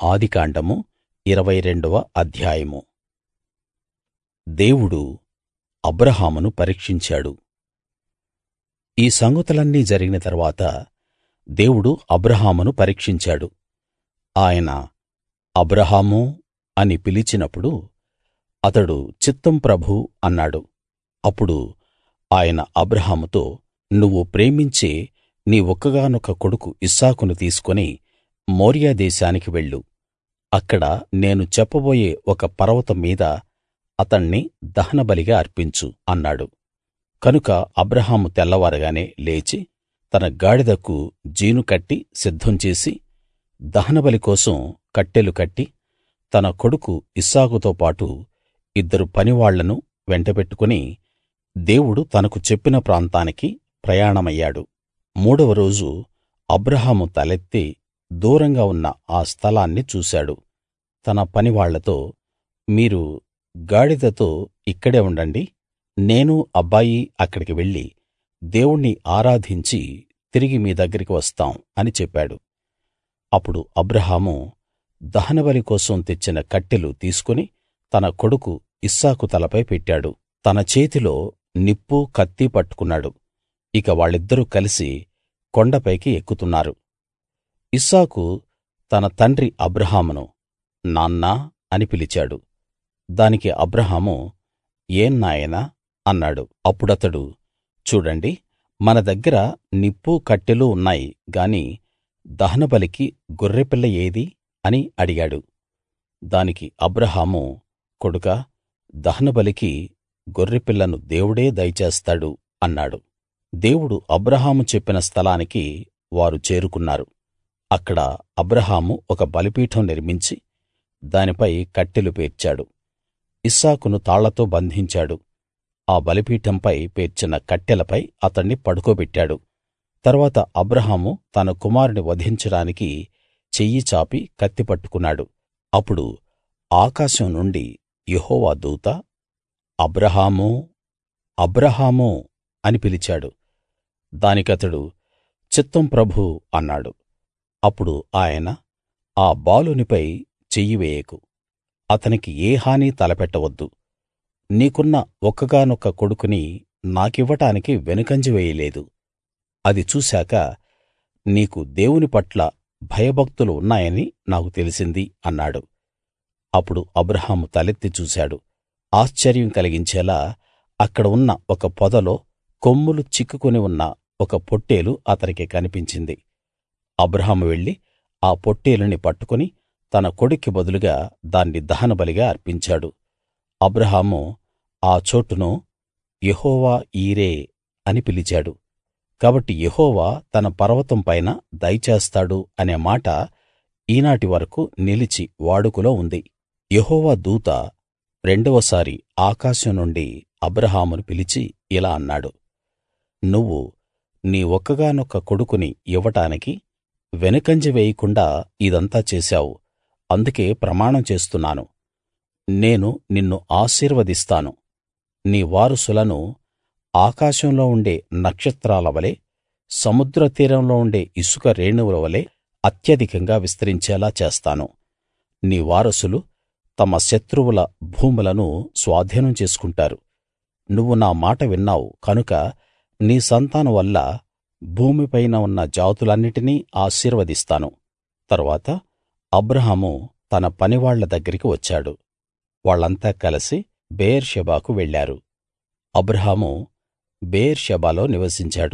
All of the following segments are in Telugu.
ఆదికాండము ఇరవై రెండవ అధ్యాయము దేవుడు అబ్రాహామును పరీక్షించాడు ఈ సంగతులన్నీ జరిగిన తరువాత దేవుడు అబ్రాహామును పరీక్షించాడు ఆయన అబ్రాహామూ అని పిలిచినప్పుడు అతడు చిత్తం ప్రభూ అన్నాడు అప్పుడు ఆయన అబ్రాహాముతో నువ్వు ప్రేమించే నీ ఒక్కగానొక్క కొడుకు ఇస్సాకును తీసుకుని మోరియా దేశానికి వెళ్ళు అక్కడ నేను చెప్పబోయే ఒక పర్వతం మీద అతణ్ణి దహనబలిగా అర్పించు అన్నాడు కనుక అబ్రాహాము తెల్లవారగానే లేచి తన గాడిదకు జీను కట్టి సిద్ధం చేసి దహనబలి కోసం కట్టెలు కట్టి తన కొడుకు ఇస్సాకుతో పాటు ఇద్దరు పనివాళ్ళను వెంటబెట్టుకుని దేవుడు తనకు చెప్పిన ప్రాంతానికి ప్రయాణమయ్యాడు మూడవ రోజు అబ్రాహాము తలెత్తి దూరంగా ఉన్న ఆ స్థలాన్ని చూశాడు తన పనివాళ్ళతో మీరు గాడిదతో ఇక్కడే ఉండండి నేనూ అబ్బాయీ అక్కడికి వెళ్లి దేవుణ్ణి ఆరాధించి తిరిగి మీ దగ్గరికి వస్తాం అని చెప్పాడు అప్పుడు అబ్రాహాము దహనబలి కోసం తెచ్చిన కట్టెలు తీసుకుని తన కొడుకు ఇస్సాకు తలపై పెట్టాడు తన చేతిలో నిప్పు కత్తి పట్టుకున్నాడు ఇక వాళ్ళిద్దరూ కలిసి కొండపైకి ఎక్కుతున్నారు ఇస్సాకు తన తండ్రి అబ్రాహామును నాన్నా అని పిలిచాడు దానికి అబ్రాహాము ఏం నాయనా అన్నాడు అప్పుడతడు చూడండి మన దగ్గర నిప్పు కట్టెలు ఉన్నాయి గాని దహనబలికి గొర్రెపిల్ల ఏది అని అడిగాడు దానికి అబ్రాహాము కొడుకా దహనబలికి గొర్రెపిల్లను దేవుడే దయచేస్తాడు అన్నాడు దేవుడు అబ్రాహాము చెప్పిన స్థలానికి వారు చేరుకున్నారు అక్కడ అబ్రాహాము ఒక బలిపీఠం నిర్మించి దానిపై కట్టెలు పేర్చాడు ఇస్సాకును తాళ్లతో బంధించాడు ఆ బలిపీఠంపై పేర్చిన కట్టెలపై అతణ్ణి పడుకోబెట్టాడు తరువాత అబ్రాహాము తన కుమారుని వధించడానికి చెయ్యి చాపి కత్తి పట్టుకున్నాడు అప్పుడు ఆకాశం నుండి యెహోవా దూత అబ్రాహామూ అబ్రాహామూ అని పిలిచాడు దానికతడు చిత్తం ప్రభూ అన్నాడు అప్పుడు ఆయన ఆ బాలునిపై చెయ్యి వేయకు అతనికి ఏ హానీ తలపెట్టవద్దు నీకున్న ఒక్కగానొక్క కొడుకుని నాకివ్వడానికి వెనుకంజ వేయలేదు అది చూశాక నీకు దేవుని పట్ల భయభక్తులు ఉన్నాయని నాకు తెలిసింది అన్నాడు అప్పుడు అబ్రాహాము తలెత్తి చూశాడు ఆశ్చర్యం కలిగించేలా అక్కడ ఉన్న ఒక పొదలో కొమ్ములు చిక్కుకుని ఉన్న ఒక పొట్టేలు అతనికి కనిపించింది అబ్రాహాము వెళ్లి ఆ పొట్టేలుని పట్టుకుని తన కొడుక్కి బదులుగా దాన్ని దహనబలిగా అర్పించాడు అబ్రాహాము ఆ చోటును యెహోవా యీరే అని పిలిచాడు కాబట్టి యెహోవా తన పర్వతం పైన దయచేస్తాడు అనే మాట ఈనాటి వరకూ నిలిచి వాడుకలో ఉంది యెహోవా దూత రెండవసారి ఆకాశం నుండి అబ్రాహామును పిలిచి ఇలా అన్నాడు నువ్వు నీ ఒక్కగానొక్క కొడుకుని ఇవ్వడానికి వెనుకంజ వేయకుండా ఇదంతా చేశావు అందుకే ప్రమాణం చేస్తున్నాను నేను నిన్ను ఆశీర్వదిస్తాను నీ వారసులను ఆకాశంలో ఉండే నక్షత్రాల వలె సముద్ర తీరంలో ఉండే ఇసుక రేణువుల వలె అత్యధికంగా విస్తరించేలా చేస్తాను నీ వారసులు తమ శత్రువుల భూములను స్వాధీనం చేసుకుంటారు నువ్వు నా మాట విన్నావు కనుక నీ సంతానం వల్ల భూమిపైన ఉన్న జాతులన్నిటినీ ఆశీర్వదిస్తాను తరువాత అబ్రాహాము తన పనివాళ్ళ దగ్గరికి వచ్చాడు వాళ్ళంతా కలిసి బెయేర్షెబాకు వెళ్ళారు అబ్రాహాము బెయేర్షెబాలో నివసించాడు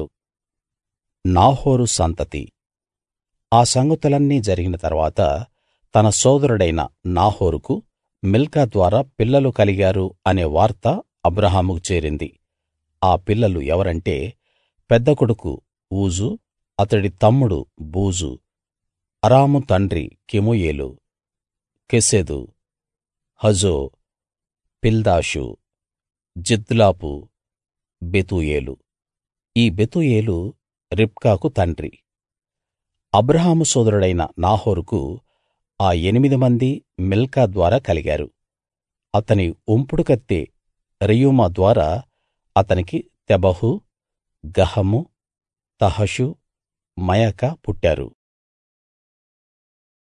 నాహోరు సంతతి ఆ సంగతులన్నీ జరిగిన తర్వాత తన సోదరుడైన నాహోరుకు మిల్కా ద్వారా పిల్లలు కలిగారు అనే వార్త అబ్రాహాముకు చేరింది ఆ పిల్లలు ఎవరంటే పెద్ద కొడుకు ఊజు అతడి తమ్ముడు బూజు అరాము తండ్రి కెమూయేలు కెసెదు హజో పిల్దాషు జిద్లాపు బెతూయేలు ఈ బెతూయేలు రిబ్కాకు తండ్రి అబ్రాహాము సోదరుడైన నాహోరుకు ఆ ఎనిమిది మంది మిల్కా ద్వారా కలిగారు అతని ఉంపుడు కత్తె రెయూమా ద్వారా అతనికి తెబహు గహము తహషు మయకా పుట్టారు